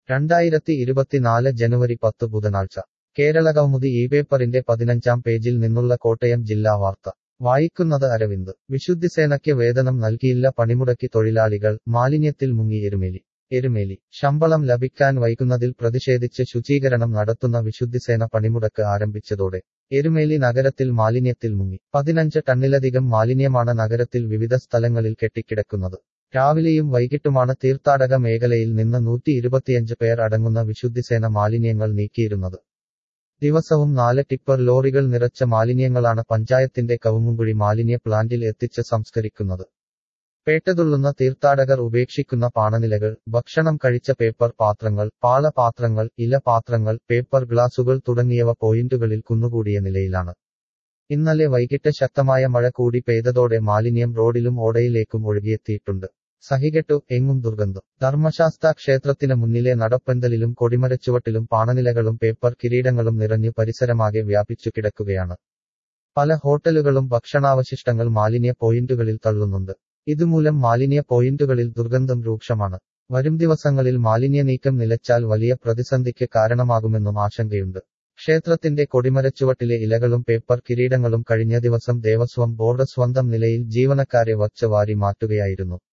രണ്ടായിരത്തി ഇരുപത്തിനാല് ജനുവരി പത്ത് ബുധനാഴ്ച കേരളകൗമുദി ഈ പേപ്പറിന്റെ പതിനഞ്ചാം പേജിൽ നിന്നുള്ള കോട്ടയം ജില്ലാ വാർത്ത വായിക്കുന്നത് അരവിന്ദ് വിശുദ്ധിസേനയ്ക്ക് വേതനം നൽകിയില്ല പണിമുടക്കി തൊഴിലാളികൾ മാലിന്യത്തിൽ മുങ്ങി എരുമേലി എരുമേലി ശമ്പളം ലഭിക്കാൻ വൈകുന്നതിൽ പ്രതിഷേധിച്ച് ശുചീകരണം നടത്തുന്ന വിശുദ്ധിസേന പണിമുടക്ക് ആരംഭിച്ചതോടെ എരുമേലി നഗരത്തിൽ മാലിന്യത്തിൽ മുങ്ങി പതിനഞ്ച് ടണ്ണിലധികം മാലിന്യമാണ് നഗരത്തിൽ വിവിധ സ്ഥലങ്ങളിൽ കെട്ടിക്കിടക്കുന്നത് രാവിലെയും വൈകിട്ടുമാണ് തീർത്ഥാടക മേഖലയിൽ നിന്ന് നൂറ്റി ഇരുപത്തിയഞ്ച് പേർ അടങ്ങുന്ന വിശുദ്ധിസേന മാലിന്യങ്ങൾ നീക്കിയിരുന്നത് ദിവസവും നാല് ടിപ്പർ ലോറികൾ നിറച്ച മാലിന്യങ്ങളാണ് പഞ്ചായത്തിന്റെ കവുങ്ങുകുഴി മാലിന്യ പ്ലാന്റിൽ എത്തിച്ച് സംസ്കരിക്കുന്നത് പേട്ടതുള്ളുന്ന തീർത്ഥാടകർ ഉപേക്ഷിക്കുന്ന പാണനിലകൾ ഭക്ഷണം കഴിച്ച പേപ്പർ പാത്രങ്ങൾ പാളപാത്രങ്ങൾ ഇലപാത്രങ്ങൾ പേപ്പർ ഗ്ലാസുകൾ തുടങ്ങിയവ പോയിന്റുകളിൽ കുന്നുകൂടിയ നിലയിലാണ് ഇന്നലെ വൈകിട്ട് ശക്തമായ മഴ കൂടി പെയ്തതോടെ മാലിന്യം റോഡിലും ഓടയിലേക്കും ഒഴുകിയെത്തിയിട്ടുണ്ട് സഹികെട്ടു എങ്ങും ദുർഗന്ധം ധർമ്മശാസ്ത്ര ക്ഷേത്രത്തിന് മുന്നിലെ നടപ്പന്തലിലും കൊടിമരച്ചുവട്ടിലും പാണനിലകളും പേപ്പർ കിരീടങ്ങളും നിറഞ്ഞു പരിസരമാകെ വ്യാപിച്ചു കിടക്കുകയാണ് പല ഹോട്ടലുകളും ഭക്ഷണാവശിഷ്ടങ്ങൾ മാലിന്യ പോയിന്റുകളിൽ തള്ളുന്നുണ്ട് ഇതുമൂലം മാലിന്യ പോയിന്റുകളിൽ ദുർഗന്ധം രൂക്ഷമാണ് വരും ദിവസങ്ങളിൽ മാലിന്യ നീക്കം നിലച്ചാൽ വലിയ പ്രതിസന്ധിക്ക് കാരണമാകുമെന്നും ആശങ്കയുണ്ട് ക്ഷേത്രത്തിന്റെ കൊടിമരച്ചുവട്ടിലെ ഇലകളും പേപ്പർ കിരീടങ്ങളും കഴിഞ്ഞ ദിവസം ദേവസ്വം ബോർഡ് സ്വന്തം നിലയിൽ ജീവനക്കാരെ വച്ച് വാരി മാറ്റുകയായിരുന്നു